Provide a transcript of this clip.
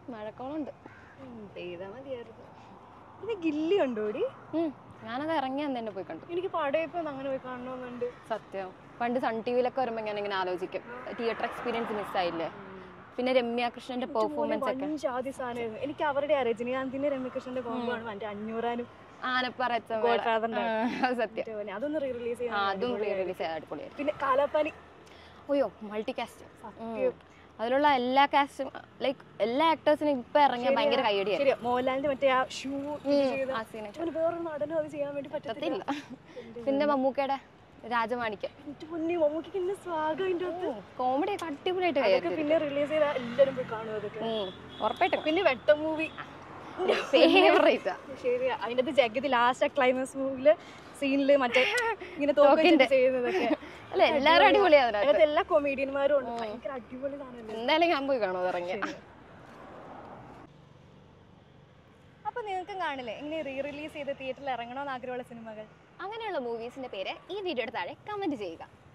മഴക്കോളുണ്ട് പെയ്താ മതിയായിരുന്നു ഇത് ഗില്ലി കണ്ടോടി ഉം. ഞാനത് ഇറങ്ങി അന്ന് തന്നെ പോയി കണ്ടു എനിക്ക് പടയപ്പോ അങ്ങനെ പോയി കാണണമെന്നുണ്ട് സത്യം പണ്ട് സൺ ടി വിയിലൊക്കെ വരുമ്പോൾ ഞാൻ ഇങ്ങനെ ആലോചിക്കും തിയേറ്റർ എക്സ്പീരിയൻസ് മിസ്സായില്ലേ പിന്നെ രമ്യ കൃഷ്ണന്റെ പെർഫോമൻസ് ഒക്കെ പഞ്ചാതി സാധനമായിരുന്നു എനിക്ക് അവരുടെ ആ രജനീകാന്തിന്റെ രമ്യകൃഷ്ണന്റെ കോമ്പോ ആണ് മറ്റേ അഞ്ഞൂറാനും ആനപ്പറച്ച Godfather ന്റെ. സത്യം മറ്റേ അതൊന്ന് റീ റിലീസ് ആ, ചെയ്യാൻ അതും റീ റിലീസ് ചെയ്ത അടിപൊളിയായിരുന്നു പിന്നെ കാലാപ്പാനി അയ്യോ മൾട്ടി കാസ്റ്റ് സത്യം. അതിലുള്ള എല്ലാ കാസ്റ്റും ലൈക്ക് എല്ലാ ആക്ടേഴ്സിനും ഇപ്പൊ ഇറങ്ങിയ ഭയങ്കര കയ്യടിയായിരുന്നു ശരിയാ മോഹൻലാലിന്റെ മറ്റേ ആ ഷൂ ചെയ്ത ആ scene ഒക്കെ. അവന് വേറൊരു നടനും അത് ചെയ്യാൻ വേണ്ടി പറ്റത്തില്ല പറ്റത്തില്ല പിന്നെ മമ്മൂക്കയുടെ രാജമാണിക്യം എന്റെ പൊന്നി മമ്മൂക്ക് ഇന്ന സ്വാഗം അതിന്റെ അകത്ത് കോമഡി ഒക്കെ അടിപൊളിയായിട്ട് അതൊക്കെ കയ്യായിരുന്നു പിന്നെ റിലീസ് ചെയ്ത എല്ലാരും പോയി കാണും അതൊക്കെ ഉറപ്പായിട്ടും പിന്നെ വെട്ട മൂവി ഫേവറേറ്റ് ശരിയാ അതിന്റെ അകത്ത് ജഗതി ലാസ്റ്റ് ക്ലൈമാക്സ് മൂവില് സീനില് മറ്റേ ഇങ്ങനെ തോക്കിന്റെ ചെയ്യുന്നതൊക്കെ അല്ല എല്ലാരും അടിപൊളിയാണ് അതിനകത്ത് അതിനകത്ത് എല്ലാ കൊമേഡിയന്മാരും ഉണ്ട് ഭയങ്കര അടിപൊളി സാധനമല്ലേ എന്തായാലും ഞാൻ പോയി കാണും ഇറങ്ങിയ അപ്പൊ നിങ്ങൾക്കും കാണില്ലേ ഇങ്ങനെ റീ റിലീസ് ചെയ്ത് തിയേറ്ററിൽ ഇറങ്ങണമെന്ന് ആഗ്രഹമുള്ള സിനിമകൾ അങ്ങനെയുള്ള മൂവീസിന്റെ പേര് ഈ വീഡിയോയുടെ താഴെ കമന്റ് ചെയ്യുക